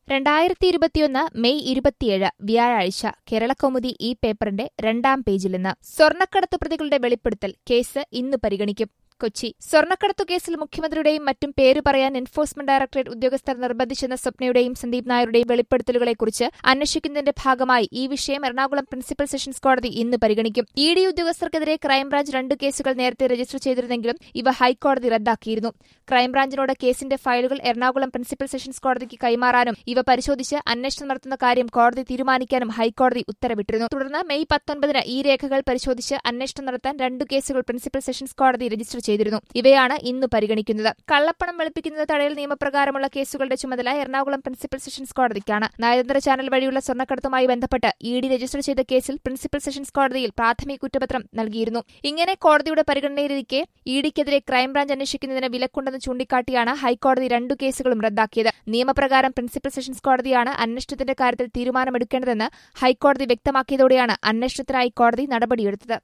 രണ്ടായിരത്തി ഇരുപത്തിയൊന്ന് മെയ് ഇരുപത്തിയേഴ് വ്യാഴാഴ്ച കേരളകൗമുദി ഈ പേപ്പറിന്റെ രണ്ടാം പേജിൽ നിന്ന് സ്വർണ്ണക്കടത്ത് പ്രതികളുടെ വെളിപ്പെടുത്തൽ കേസ് ഇന്ന് പരിഗണിക്കും കൊച്ചി സ്വർണ്ണക്കടത്തു കേസിൽ മുഖ്യമന്ത്രിയുടെയും മറ്റും പേര് പറയാൻ എൻഫോഴ്സ്മെന്റ് ഡയറക്ടറേറ്റ് ഉദ്യോഗസ്ഥർ നിർബന്ധിച്ചെന്ന സ്വപ്നയുടെയും സന്ദീപ് നായരുടെയും വെളിപ്പെടുത്തലുകളെക്കുറിച്ച് അന്വേഷിക്കുന്നതിന്റെ ഭാഗമായി ഈ വിഷയം എറണാകുളം പ്രിൻസിപ്പൽ സെഷൻസ് കോടതി ഇന്ന് പരിഗണിക്കും ഇ ഡി ഉദ്യോഗസ്ഥർക്കെതിരെ ക്രൈംബ്രാഞ്ച് രണ്ട് കേസുകൾ നേരത്തെ രജിസ്റ്റർ ചെയ്തിരുന്നെങ്കിലും ഇവ ഹൈക്കോടതി റദ്ദാക്കിയിരുന്നു ക്രൈംബ്രാഞ്ചിനോട് കേസിന്റെ ഫയലുകൾ എറണാകുളം പ്രിൻസിപ്പൽ സെഷൻസ് കോടതിക്ക് കൈമാറാനും ഇവ പരിശോധിച്ച് അന്വേഷണം നടത്തുന്ന കാര്യം കോടതി തീരുമാനിക്കാനും ഹൈക്കോടതി ഉത്തരവിട്ടിരുന്നു തുടർന്ന് മെയ് പത്തൊൻപതിന് ഈ രേഖകൾ പരിശോധിച്ച് അന്വേഷണം നടത്താൻ രണ്ടു കേസുകൾ പ്രിൻസിപ്പൽ സെഷൻസ് കോടതി രജിസ്റ്റർ ചെയ്തിരുന്നു ഇവയാണ് ഇന്ന് പരിഗണിക്കുന്നത് കള്ളപ്പണം വെളുപ്പിക്കുന്നത് തടയൽ നിയമപ്രകാരമുള്ള കേസുകളുടെ ചുമതല എറണാകുളം പ്രിൻസിപ്പൽ സെഷൻസ് കോടതിക്കാണ് നയതന്ത്ര ചാനൽ വഴിയുള്ള സ്വർണ്ണക്കടത്തുമായി ബന്ധപ്പെട്ട് ഇ ഡി രജിസ്റ്റർ ചെയ്ത കേസിൽ പ്രിൻസിപ്പൽ സെഷൻസ് കോടതിയിൽ പ്രാഥമിക കുറ്റപത്രം നൽകിയിരുന്നു ഇങ്ങനെ കോടതിയുടെ പരിഗണനയിലിരിക്കെ ഇ ഡിക്കെതിരെ ക്രൈംബ്രാഞ്ച് അന്വേഷിക്കുന്നതിന് വിലക്കുണ്ടെന്ന് ചൂണ്ടിക്കാട്ടിയാണ് ഹൈക്കോടതി രണ്ടു കേസുകളും റദ്ദാക്കിയത് നിയമപ്രകാരം പ്രിൻസിപ്പൽ സെഷൻസ് കോടതിയാണ് അന്വേഷണത്തിന്റെ കാര്യത്തിൽ തീരുമാനമെടുക്കേണ്ടതെന്ന് ഹൈക്കോടതി വ്യക്തമാക്കിയതോടെയാണ് അന്വേഷണത്തിനായി കോടതി നടപടിയെടുത്തത്